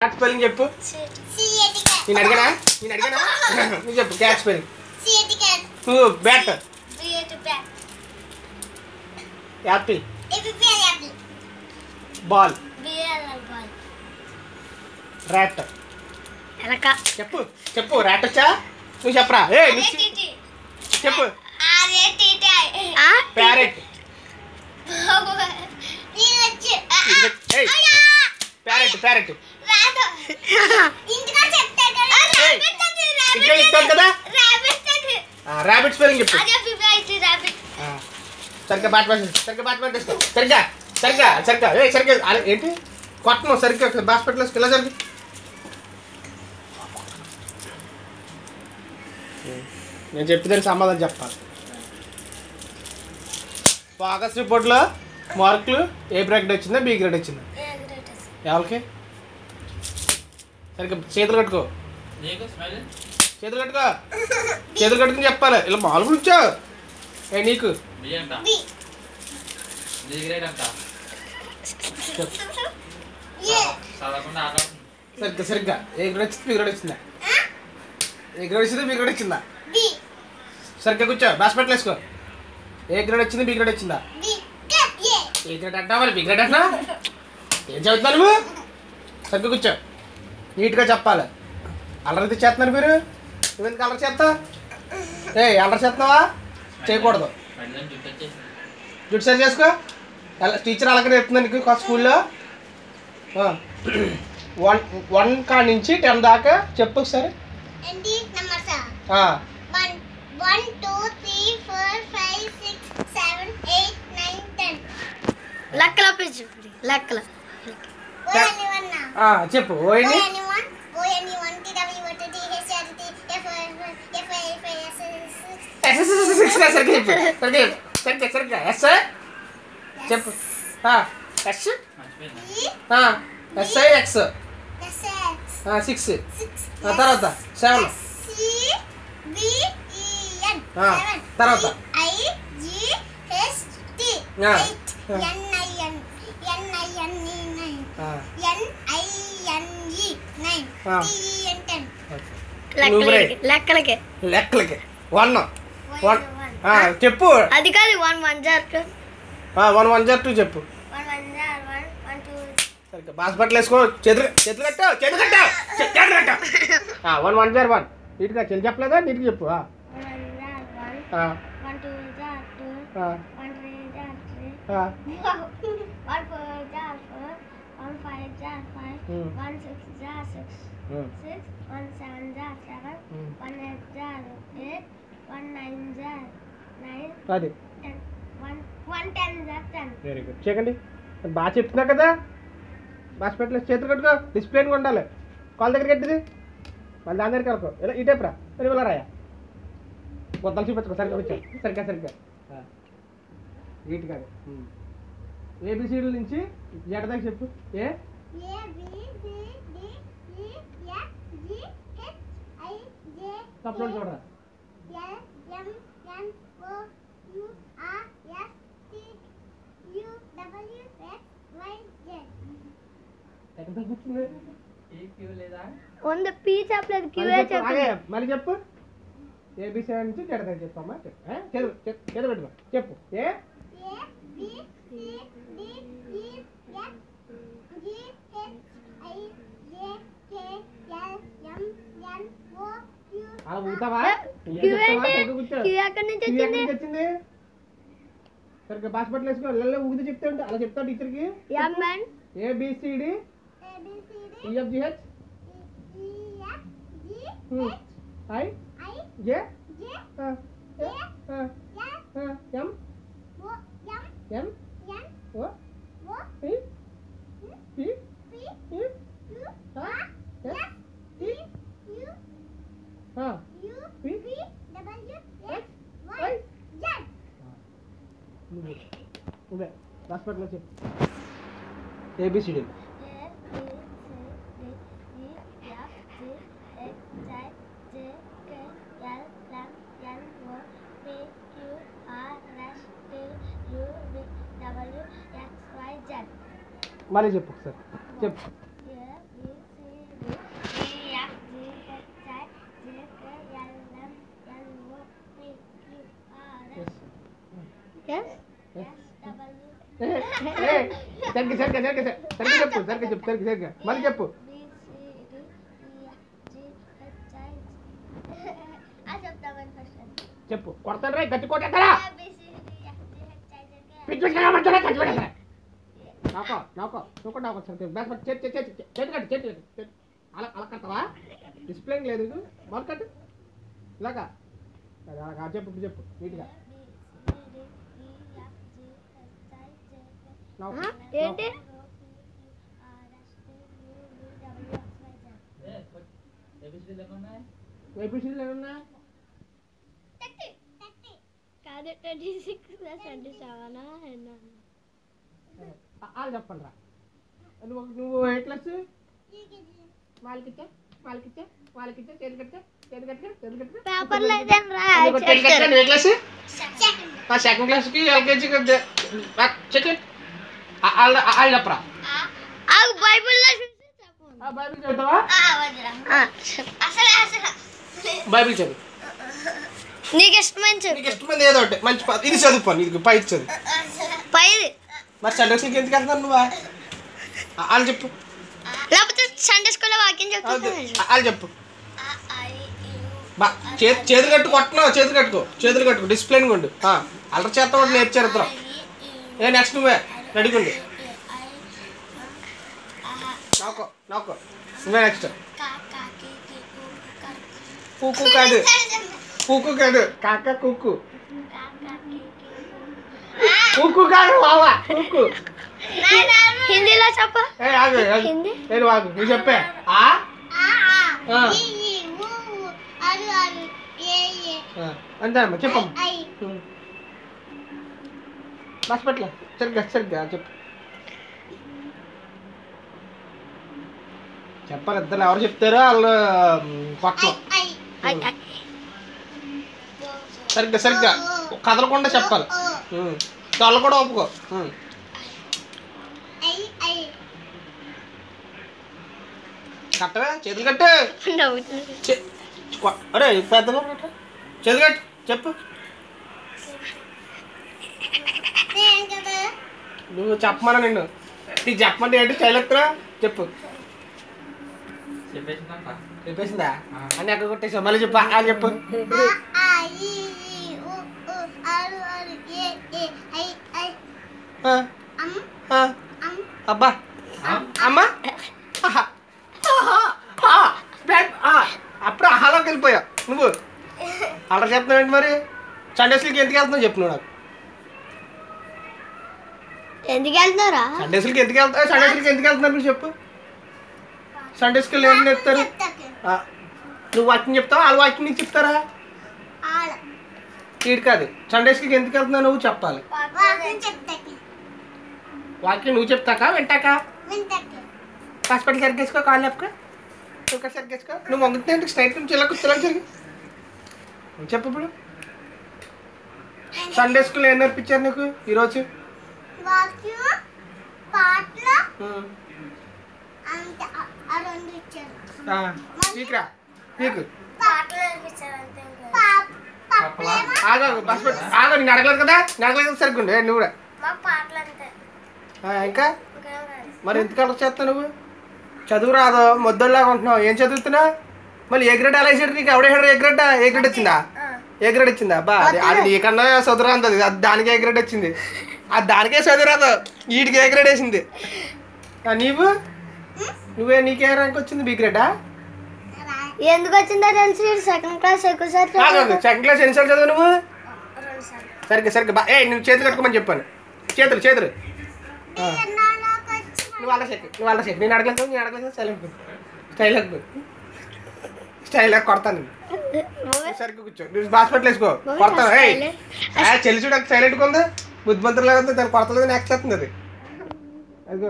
Cat spelling చెప్పు నేను అడిగానా నేను అడిగానా నువ్వు చెప్పు క్యాట్ స్పెల్లింగ్ నువ్వు బ్యాట్ యాపిల్ బాల్ ర్యాట్ ఎలక చెప్పు చెప్పు ర్యాట్ వచ్చా నువ్వు చెప్పరా ఏ చెప్పు ఆ? ప్యారెట్ ప్యారెట్ ప్యారెట్ ఇంకా చెప్తాను కదా ర్యాబిట్ స్పెల్లింగ్ చెప్పు ఆ, సరిగ్గా బాట పట్టేసి సరిగ్గా బాట పట్టేసుకో సరిగ్గా సరిగ్గా సరిగ్గా ఏ సరిగ్గా అరే, ఏంటి కొట్టను సరిగ్గా హాస్పిటల్ ఇలా జరిగి నేను చెప్పేదానికి సమాధానం చెప్పాలి ఫోకస్ రిపోర్ట్లో మార్కులు ఏ బ్రాకెట్ వచ్చిందా బి గ్రేడ్ వచ్చిందా ఎవరికి సరిగ్గా చేతులు కట్టుకో నీకు స్మైల్ చేతులు కట్టుకో చేతులు కట్టుకుని చెప్పాలి ఇలా మామూలుగా ఉంచావు ఏ నీకు బి అంట బి గ్రేడ్ అంట చదవకుండా ఆట సరిగ్గా సరిగ్గా ఏ గ్రేడ్ వచ్చింది బి గ్రేడ్ వచ్చిందా ఏ గ్రేడ్ వచ్చిందా బి గ్రేడ్ వచ్చిందా సరిగ్గా కూర్చో హాస్పిటల్ వేసుకో ఏ గ్రేడ్ వచ్చింది బి గ్రేడ్ వచ్చిందా ఏ గ్రేడ్ అంటావా మరి బి గ్రేడ్ అంటున్నా ఏం చదువుతున్నా నువ్వు సరిగ్గా కూర్చో నీట్గా చెప్పాలి అల్లరి చేస్తున్నారు మీరు నువ్వెందుకు అల్లరి చేస్తా ఏ అల్లరి చేస్తున్నావా చేయకూడదు మళ్ళీ జుట్టు వచ్చేసి జుట్టు సరి చేసుకో ఎలా టీచర్ అలాగే నేర్పుతుంది నీకు కా- స్కూల్లో ఆ. వన్ వన్ కాడ నుంచి టెన్ దాకా చెప్పు ఒకసారి ఆ. One, two, three, four, five, six, seven, eight, nine, ten. లెక్కల పేజీ లెక్కల Go anyone now. ఆ, చెప్పు ఓయని Go anyone. Go anyone. T W O T T H R T F O F F I F I S S S. సరిగ్గా సరిగ్గా చెప్పు సరిగ్గా చెప్పు సరిగ్గా సరిగ్గా ఎస్ చెప్పు ఎస్ మర్చిపోయిందా S I X S X. Six Six. ఆ, తర్వాత seven C B E N. ఆ, Seven. తర్వాత. I G H T. ఆ, Eight. ఆ. N I N. N I N E nine. ఆ, N I N E nine. ఆ. T E N ten. Okay. లెక్కలకి లెక్కలకి లెక్కలకి వన్ One వన్ one. ఆ, చెప్పు అది కాదు one one zero one one zero two చెప్పు One one zero one one two. సరిగ్గా బాస్ బట్టలు వేసుకో చేతులు చేతులు కట్టు చేతులు కట్టు చే- చేతులు కట్టు వన్ వన్ జార్ వన్ నీట్గా చెల్లి చెప్పలేదా నీట్గా చెప్పు ఆ, One one zero one. ఆ, One two zero two. ఆ, One three zero three. ఆ. one four zero four. One five zero five. Hmm. One six zero six. Um, Six. One seven zero seven. Hmm. One eight zero eight. One nine zero nine. అది Ten. One one ten zero ten. Very good చేయకండి బాగా చెప్తున్నా కదా boss పెట్టలే చేతులు కట్టుకో డిసిప్లిన్గా ఉండాలి call దగ్గర కట్టిది మళ్ళీ దాని దగ్గరికి వెళ్ళకో ఇలా ఈ టైప్ రా మరి ఇలా రాయా బొత్తలు చూపించుకో సరిగ్గా వచ్చా సరిగ్గా సరిగ్గా నీట్గా ఏబిసిడి నుంచి జడ దాకా చెప్పు ఏ A B C D E F G H I J తప్పుడు చూడరా L M N O U R S T U W X Y Z. ఎక్కడ దాకా కూర్చుంది ఈ క్యూ లేదా వంద పీ చెప్పలేదు మళ్ళీ క్యూఏ చెప్పు, ఆగే, చెప్పలేదు మళ్ళీ చెప్పు ఏబిసి నుంచి జడ దాకా చెప్పమ్మా చెప్పు ఏ? చేతులు చేతులు చేతులు పెట్టుకో చెప్పు ఏ A B C D E F G H I J K L M N O Q అలా ఊతావా ఏం క్యూ చెప్తావా? అంటే సరిగ్గా కూర్చో. క్యూ ఎక్కడి నుంచి ఇవి ఎక్కడి వచ్చింది నుంచి వచ్చింది సరిగ్గా బాస్ బట్టలు వేసుకో ఇళ్ళల్లో ఊగితే చెప్తే ఉంటే అలా చెప్తావు టీచర్కి M N A B C D A B C D E F G H E F G I I J J M L M O M M N O O P P P P Q ఆ, R S S T U ఆ, U P V W X Y Y Z. నువ్వు నువ్వే బాస్ బట్టలు చెప్పు A B C D A B C D E F G H I J K L M N O P Q R S T U V W X Y Z. మళ్ళీ చెప్పు ఒకసారి చెప్పు A B C సరిగ్గా సరిగ్గా సరిగ్గా సరిగ్గా చెప్పు సరిగ్గా చెప్పు సరిగ్గా సరిగ్గా మళ్ళీ చెప్పు చెప్పు కొడతాను రా గట్టి కొట్టేస్తారా పిచ్చి పిచ్చిగా పడతారా గట్టి కొట్టేస్తారా నాకో నాకో నువ్వు కూడా నాకో సరే బ్యాక్ పట్టు చేతి చేతి చేతి చేతి కట్టు చేతి కట్టు చేతి అలా అలా కట్టవా డిస్ప్లే లేదు ఇది మొదలు కట్టు ఇలాగా అది అలాగా చెప్పు ఇప్పుడు చెప్పు నీట్గా నాకు ఆ, ఏంటి ఏబిసిడి లేకుండా ఏపీసీలు ఏమన్నా కాదు ట్వంటీ సిక్స్ ప్లస్ ట్వంటీ సెవెనా ఎన్నా వాళ్ళు చెప్పండి రా నువ్వు నువ్వు ఏ క్లాస్ వాళ్ళకిచ్చా వాళ్ళకిచ్చా వాళ్ళకిచ్చా చేతి కట్టా చేతి కట్టా చేతి కట్టా పేపర్లో ఏదైనా రా చేతి కట్టా నువ్వు ఏ క్లాస్ ఆ సెకండ్ క్లాస్కి ఎల్కేజీకి చెప్పండి వాళ్ళు చెప్పరా ఆగు బైబిల్లో చూసి చెప్పు ఆ బైబిల్ చదువుతావా ఆ, చెప్పు. బైబిల్ చదువు నీకు ఇష్టమైన చెప్పు నీకు ఇష్టమైంది ఏదో ఒకటి మంచి ప- ఇది చదువుకోండి ఇది పై చదువు పైది మరి సండేస్కి ఎందుకు వెళ్తున్నాను నువ్వా ఆ, వాళ్ళు చెప్పు లేకపోతే సండే స్కూల్లో వాక్యం అది, చెప్తాను ఆ, వాళ్ళు చెప్పు బా చేతి చేతులు కట్టు కొట్టను చేతులు కట్టుకో చేతులు కట్టుకో డిసిప్లిన్ ఉండు ఆ, అల్లరి చేత కూడా నేర్చారు ఇద్దరు ఏ నెక్స్ట్ నువ్వే రెడీగుండు నాకో నాకో నువ్వే నెక్స్ట్ కూకు కాదు కూకు కాదు కాక కుక్కు కుక్కు కాదు బావా కుక్కు హిందీలో చెప్ప ఏ ఆగు ఆగు. హిందీ? ఏ నువ్వు ఆగు నువ్వు చెప్పే ఆ ఆ. ఆ, అంతే అమ్మా చెప్పమ్మా ఉం. బస్ పట్ల సరిగ్గా సరిగ్గా చెప్పు చెప్పాలి ఇద్దరు ఎవరు చెప్తారో వాళ్ళు పక్కన సరిగ్గా సరిగ్గా కదలకుండా చెప్పాలి ఉం. వాళ్ళు కూడా ఒప్పుకో ఉం. కట్టవే చేతులు కట్టు నవ్వుతుంది చే- కొ- అరే పెద్దగా ఉన్నట్టు. చేతులు కట్టు చెప్పు నువ్వు చెప్పమన్నా నిన్ను నీకు చెప్పమంటే ఏంటి చైలెత్తరా చెప్పు చెప్పేసిందంట చెప్పేసిందా అని ఎక్కడ కొట్టేసావు మళ్ళీ చెప్పు అని చెప్పు ఆ, ఆ, అబ్బా అమ్మా ఆహా. ఆహా. ఆ, బ్యాగ్. ఆ, అప్పుడు ఆహాలోకి వెళ్ళిపోయావు నువ్వు అలా చెప్తున్నావు ఏంటి మరి సండేస్లకి ఎందుకు వెళ్తున్నావు చెప్పు నువ్వు నాకు ఎందుకు వెళ్తున్నారా సండేస్లకి ఎందుకు వెళ్తా సండేస్లకి ఎందుకు వెళ్తున్నారు మీరు చెప్పు సండేస్కి వెళ్ళి ఏం చెప్తారు ఆ, నువ్వు వాకింగ్ చెప్తావా వాళ్ళు వాకింగ్ నీకు చెప్తారా ఈడు కాదు సండేస్కి ఎందుకు వెళ్తున్నావు నువ్వు చెప్పాలి వాకింగ్ నువ్వు చెప్తాకా వింటాకా హాస్పిటల్ సరిగేసుకో కాళ్ళు లేపుకో ఇంకా సరిగేసుకో నువ్వు వంగుతుంటే స్ట్రైట్ నుంచి ఇలా కూర్చోవాలి సరిగ్గా చెప్పు ఇప్పుడు సండే స్కూల్ ఏం నేర్పించారు నీకు ఈరోజు పాటలు ఉం. అంతే ఆ- ఆ రెండు ఇచ్చారు ఆ, పీకురా పీకు పాటలు నేర్పించారు అంతే పాప పప్పులేమో ఆగు ఆగు, బస్ పెట్టు ఆగు నేను అడగలేదు కదా నేను అడగలేదు కదా సరిగ్గా ఉండు. ఏ, నువ్వు కూడా మాకు పాటలు అంతే ఆ, ఇంకా ఇంకేం రాదు మరి ఎందుకు అలా చేస్తావు నువ్వు చదువు రాదు మొద్దల్లాగా ఉంటున్నావు ఏం చదువుతున్నా మళ్ళీ ఏ గ్రేడ్ అలా వేసాడు నీకు ఎవడేసాడు ఏ గ్రేడ్ ఏ గ్రేడ్ వచ్చిందా ఏ గ్రేడ్ వచ్చిందా బా అది అది నీకన్నా చదువు రాదు అది అది దానికి ఏ గ్రేడ్ వచ్చింది అది దానికే చదువు రాదు వీటికి ఏ గ్రేడ్ వేసింది ఆ, నీవు నువ్వే నీకే ర్యాంక్ వచ్చింది బి గ్రేడా ఎందుకు వచ్చిందో తెలిసి సెకండ్ క్లాస్ ఎక్కువ సార్ సెకండ్ క్లాస్ ఎన్నిసార్లు చదువు నువ్వు రెండు సార్లు సరిగ్గా సరిగ్గా బా ఏ నువ్వు చేతులు కట్టుకోమని చెప్పాను చేతులు చేతులు ఆ. నాకు వచ్చి నువ్వు అలా చెక్ నువ్వు అలా చెక్ నేను అడగలేదు నేను అడగలేదు సైలెంట్ స్టైల్ స్టైల్ కొడతాను నేను. నువ్వు సరిగ్గా కూర్చో నువ్వు హాస్పిటల్ వేసుకో కొడతాను ఏయ్ ఆ, చెల్లి చూడ సైలెంట్గా ఉంది బుద్ధిమంతులు ఉంది దాన్ని కొడతలేదు నెక్స్ట్ చేస్తుంది అది అదిగో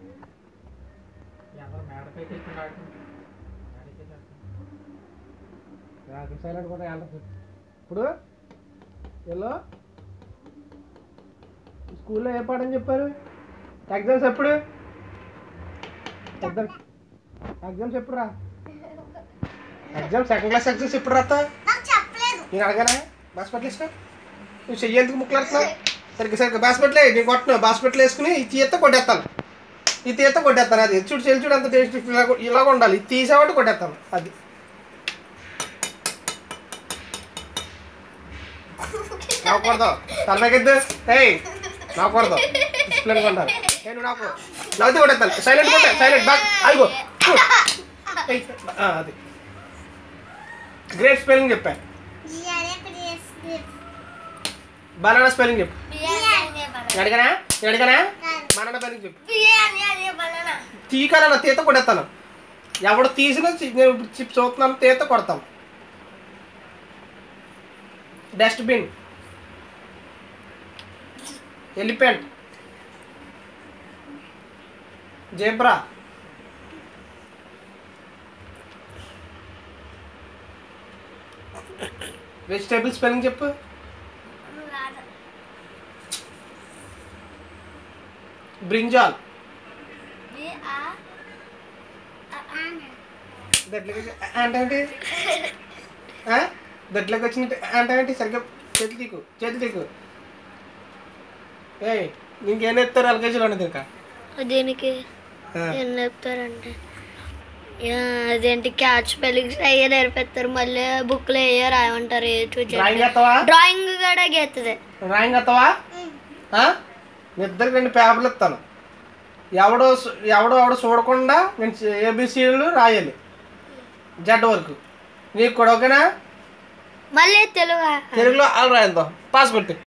ఎవరు మేడపైకి వెళ్తున్నాడు సైలెంట్ కూడా వెళ్ళదు ఇప్పుడు ఎల్లో స్కూల్లో ఏ పాఠం చెప్పారు ఎగ్జామ్స్ ఎప్పుడు ఎగ్జామ్స్ ఎగ్జామ్స్ ఎప్పుడు రా ఎగ్జామ్ సెకండ్ క్లాస్ ఎగ్జామ్స్ ఎప్పుడు రాస్తా నాకు చెప్పలేదు నేను అడగానా బాస్పెట్లు వేసుకో నువ్వు చెయ్యి ఎందుకు ముక్కలు సరిగ్గా సరిగ్గా బాస్పెట్లే నేను కొట్టను బాస్పెట్లు వేసుకుని ఈ తీయత్త కొట్టేస్తాను ఈ తీత కొట్టేస్తాను అది చూడు చెల్లి చూడు అంత టేస్ట్ ఇలా ఇలాగ ఉండాలి ఇది తీసేవాటి కొట్టేస్తాను అది నవ్వకూడదు తలపైకిద్దు ఏయ్ నవ్వకూడదు డిసిప్లిన్గా ఉండాలి నేను నాకు నవ్వుతూ కొట్టేస్తాను సైలెంట్ కొట్టే సైలెంట్ బాగా అయిపో ఏయ్, ఆ, అది గ్రేట్ స్పెల్లింగ్ చెప్పా బనానా స్పెల్లింగ్ చెప్పు అడిగానా అడిగానా బనానా స్పెల్లింగ్ చెప్పు తీకాలన్న తీత కొడేస్తాను ఎవడు తీసినా చి- నేను ఇప్పుడు చిప్ చూస్తున్నాను తీత కొడతాను dustbin elephant zebra vegetable spelling చెప్పు బ్రింజాల్ దట్లకి అంటే ఏంటి ఆ? దట్లకి వచ్చినట్టు అంటే ఏంటి సరిగ్గా చేతి తీకు చేతి తీకు ఏయ్ నీకేం ఎత్తారు ఎల్కేజీలో ఉన్నది ఇంకా దీనికి ఆ. ఏం చెప్తారంటే యా, అదేంటి క్యాచ్ స్పెల్లింగ్స్ అయ్యే నేర్పిస్తారు మళ్ళీ బుక్లో అయ్యే రాయమంటారు ఏ చూసి డ్రాయింగ్ వేస్తావా డ్రాయింగ్ కూడా గీస్తుంది డ్రాయింగ్ వేస్తావా ఆ? మీ ఇద్దరికి రెండు పేపర్లు ఇస్తాను ఎవడో సు- ఎవడో ఎవడో చూడకుండా నేను ఏబిసిలు రాయాలి జడ్ వరకు నీకు కూడా ఓకేనా మళ్ళీ తెలుగు తెలుగులో వాళ్ళు రాయంతో పాస్ కొట్టి